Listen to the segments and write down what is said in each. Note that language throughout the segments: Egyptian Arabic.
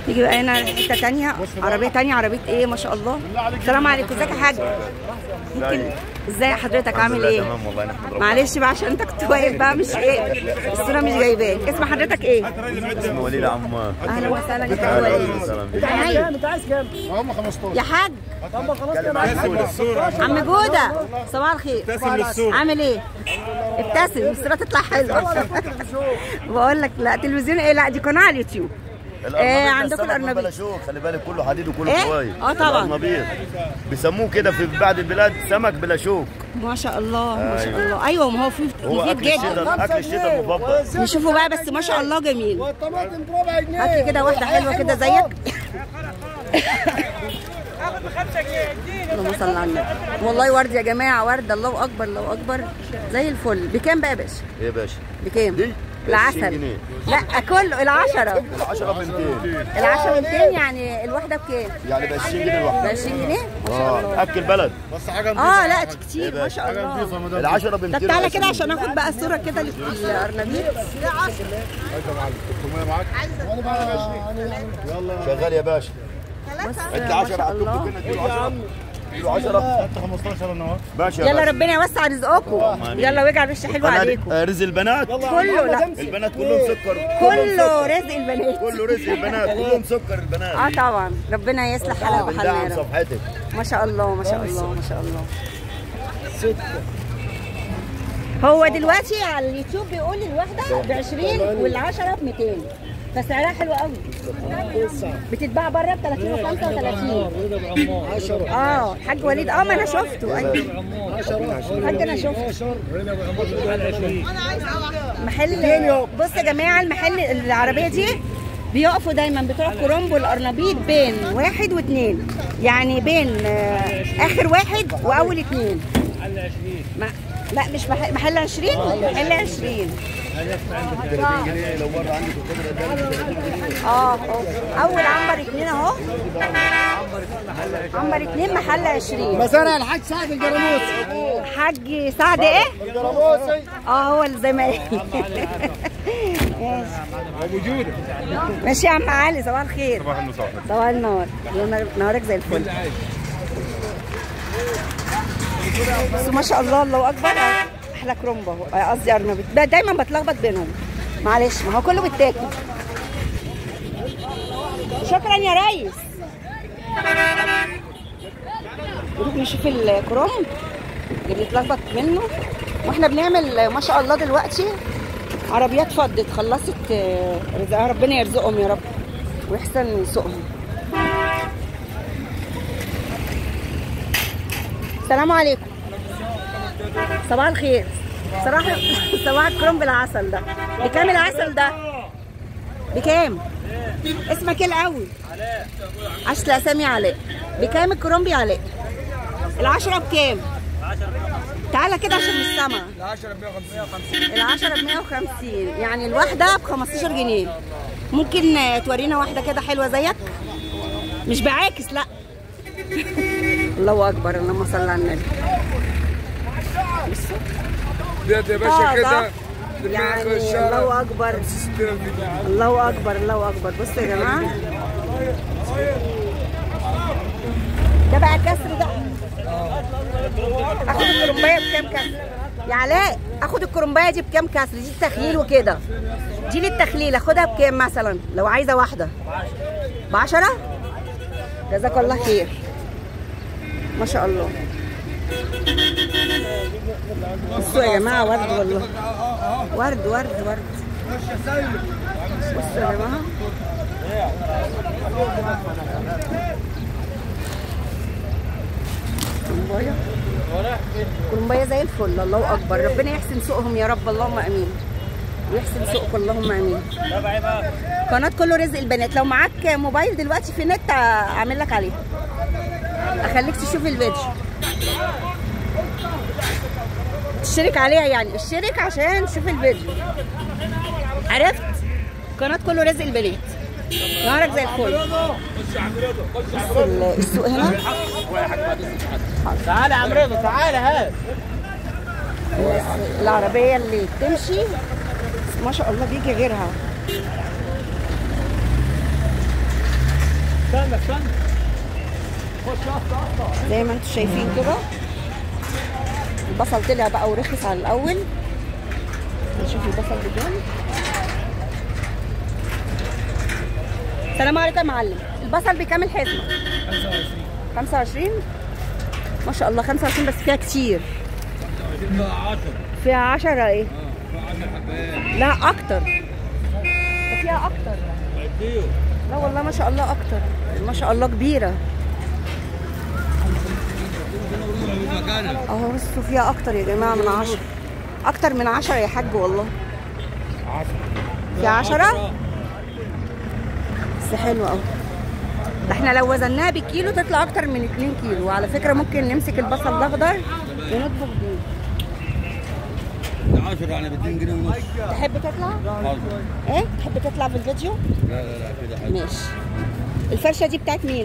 نيجي بقى هنا حته تانية عربيه تانية عربيه ايه ما شاء الله السلام عليكم ازيك يا حاج ممكن ازاي حضرتك عامل ايه تمام والله نحمد ربنا معلش بقى عشان انت كنت واقف بقى مش ايه الصوره مش جايباك اسم حضرتك ايه اسمه وليد عمار اهلا وسهلا يا حاج اهلا وليد وسهلا بك عينيا. انت عايز كام؟ هم 15 يا حاج عم جوده صباح الخير عامل ايه ابتسم الصوره تطلع حلوه بقول لك لا تلفزيون ايه لا دي قناه على اليوتيوب ايه عندكم الارنبيط بلا شوك خلي بالك كله حديد وكله إيه؟ كويس آه طبعاً. الارنبيط بيسموه كده في بعض البلاد سمك بلا شوك ما شاء الله ما شاء أيوة. الله ايوه ما هو في هو مفيد اكل جدا الشتاء اكل الشتاء المفضل نشوفه بقى بس ما شاء الله جميل والطماطم بربع جنيه هات لي كده واحده حلوه كده زيك اللهم صل على النبي والله ورد يا جماعه ورد الله اكبر الله اكبر زي الفل بكام بقى يا باشا ايه يا باشا بكام دي؟ العسل 20 جنيه. لا كله العشرة العشرة ب 200 العشرة 200 يعني الواحدة بكام؟ يعني ب 20 جنيه ب الواحدة 20 جنيه؟ ما شاء الله اه اكل بلد بس حاجه اه لا كتير ما شاء حاجه الله نضيفه مدام العشرة ب 200 طب تعالى كده عشان اخد بقى الصورة كده للأرنبيط يا معلم 600 معاك وانا بقى يلا شغال يا باشا بص انت ما 10 شاء الله هتطلب كده كيلو 10 كيلو 10 انت 15 انا اهو ماشي يا يلا باشا ربنا يوسع رزقكم يلا ويجعل وش حلو عليكم آه، رزق البنات كله لا البنات كلهم سكر كله رزق البنات كله رزق البنات كلهم سكر البنات اه طبعا ربنا يصلح حالها وحالنا بندعم يا رب صفحتك ما شاء الله ما شاء الله ما شاء الله هو دلوقتي على اليوتيوب بيقول الواحدة ب 20 والعشرة ب 200 فسعرها حلو قوي بتتباع بره ب 30 و 35 10 اه حاج وليد اه ما انا شفته ايوه 10 حاج انا شفته هنا ب 15 محل بص يا جماعه المحل العربيه دي بيقفوا دايما بتوع كرومبو الارنبيط بين واحد واثنين يعني بين آه، اخر واحد واول اثنين ما لا مش محل, محل 20 محل 20 جنيه لو مره عندك القدره ده 30 جنيه اه أهو. اول عنبر اثنين اهو عنبر اثنين محل 20 مزارع الحاج سعد الجرموسي حاج سعد ايه؟ الجرموسي اه هو اللي زي ما هي ماشي موجوده ماشي يا عم علي صباح الخير صباح النصر صباح النور يوم نهارك زي الفل بس ما شاء الله الله اكبر احلى كرومبا أهو. آه، قصدي ارنبيط ده دايما بتلخبط بينهم معلش ما هو كله بيتاكل شكرا يا ريس نروح نشوف الكرومب اللي بيتلخبط منه واحنا بنعمل ما شاء الله دلوقتي عربيات فضت خلصت آه، رزقها ربنا يرزقهم يا رب ويحسن سوقهم السلام عليكم صباح الخير صراحة صباح الكرنب بالعسل ده بكام العسل ده؟ بكام؟ اسمك ايه الأول؟ علاء عشر أسامي علاء بكام الكرنب يا علاء؟ العشرة بكام؟ تعالى كده عشان مش سامعة العشرة ب 150 العشرة ب 150 يعني الواحدة ب 15 جنيه ممكن آه، تورينا واحدة كده حلوة زيك؟ مش بعاكس لا الله أكبر اللهم صل على النبي بصوا ديت يا آه، باشا ده كده يعني دماغ الشارع الله أكبر 60 جنيه الله أكبر الله أكبر بصوا يا جماعة ده بقى كسر ده اخد الكرنبايه بكام كسر يا علاء اخد الكرنبايه دي بكام كسر دي التخليل وكده دي للتخليل اخدها بكام مثلا لو عايزه واحده بعشرة جزاك الله خير ما شاء الله بصوا يا جماعه ورد والله ورد ورد ورد بصوا يا جماعه كرنبايه كرنبايه زي الفل الله اكبر ربنا يحسن سوقهم يا رب اللهم امين ويحسن سوقكم اللهم امين قناه كله رزق البنات لو معاك موبايل دلوقتي في نت اعمل لك عليه اخليك تشوف الفيديو تشترك عليها يعني اشترك عشان تشوف الفيديو عرفت قناه كله رزق البنات نهارك زي الفل بص ال- السوق هنا تعالى يا عم رضا تعالى هات العربية اللي بتمشي ما شاء الله بيجي غيرها استنى استنى خش اقطع اقطع زي ما انتم شايفين كده البصل طلع بقى ورخص على الاول نشوف البصل بكام السلام عليكم يا معلم البصل بكام الحزمه 25 25 ما شاء الله 25 بس فيها كتير بقى 10 فيها 10 ايه اه بقى 10 حبات لا اكتر ده فيها اكتر عديه لا والله ما شاء الله اكتر ما شاء الله كبيره مكانك اهو بصوا فيها اكتر يا جماعه من 10 اكتر من 10 يا حاج والله 10 في 10 بس حلو قوي ده احنا لو وزناها بالكيلو تطلع اكتر من 2 كيلو وعلى فكره ممكن نمسك البصل الاخضر ونطبخ بيه 10 يعني ب 2 جنيه ونص تحب تطلع حاضر ايه تحب تطلع في الفيديو لا لا لا كده حلو ماشي الفرشه دي بتاعت مين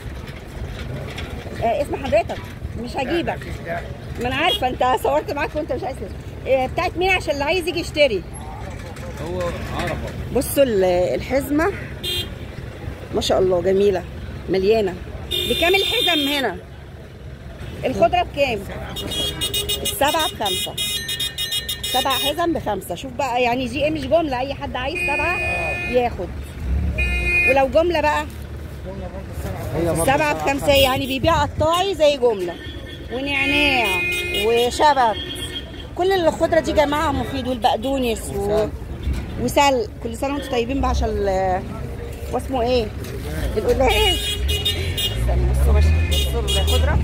آه اسم حضرتك مش هجيبك ما انا عارفه انت صورت معاك وانت مش عايز تسمع. آه بتاعت مين عشان اللي عايز يجي يشتري هو عرفه بصوا ال- الحزمه ما شاء الله جميله مليانه بكام الحزم هنا الخضره بكام السبعه بخمسه سبع حزم بخمسه شوف بقى يعني دي ايه مش جمله اي حد عايز سبعه ياخد ولو جمله بقى سبعة بخمسة يعني بيبيع قطاعي زي جملة ونعناع وشبت كل الخضرة دي جماعة مفيد والبقدونس و... وسل كل سنة وانتم طيبين بقى عشان ال... واسمه ايه؟ القلاش استنى بصوا بس بصوا الخضرة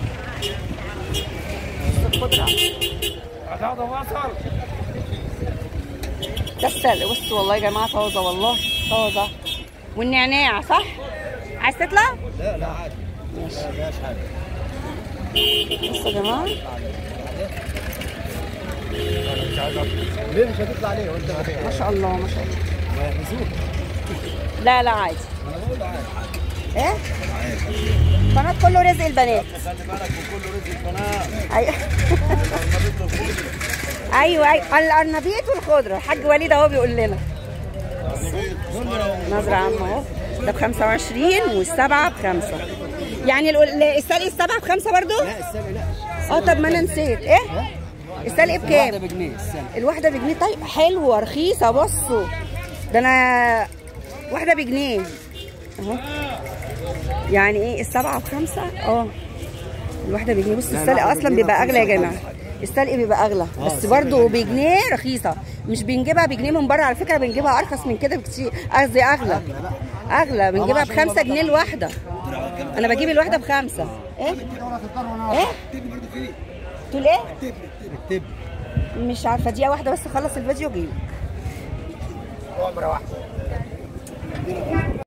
بصوا الخضرة هتاخده بصل ده السلق بصوا والله يا جماعة طازة والله طازة والنعناع صح؟ عايز تطلع؟ لا لا عادي ماشي ما فيهاش حاجه بصوا يا جماعة مش عايز اطلع ليه مش هتطلع ليه وانت ما شاء الله ما شاء الله ما يحبسوك لا لا عادي انا بقول عادي ايه قناة كله رزق البنات خلي بالك من كل رزق القناه ايوه ايوه ايوه القرنبيط والخضره الحاج وليد اهو بيقول لنا نظرة عامة اهو ده ب 25 والسبعة بخمسة يعني القل- السلق السبعة بخمسة برضو؟ لا السلق لا اه طب ما انا نسيت ايه؟ السلق بكام؟ بجنيه السلق الواحدة بجنيه طيب حلوة رخيصة بصوا ده انا واحدة بجنيه اهو يعني ايه السبعة بخمسة اه الواحدة بجنيه بصوا السلق اصلا بيبقى اغلى يا جماعة السلق بيبقى اغلى بس برضه بجنيه رخيصة مش بنجيبها بجنيه من بره على فكرة بنجيبها ارخص من كده بكتير قصدي اغلى اغلى بنجيبها بخمسة جنيه الواحدة انا بجيب الواحدة بخمسة ايه ايه تقول ايه التب مش عارفة دقيقة واحدة بس اخلص الفيديو جيب عمره واحده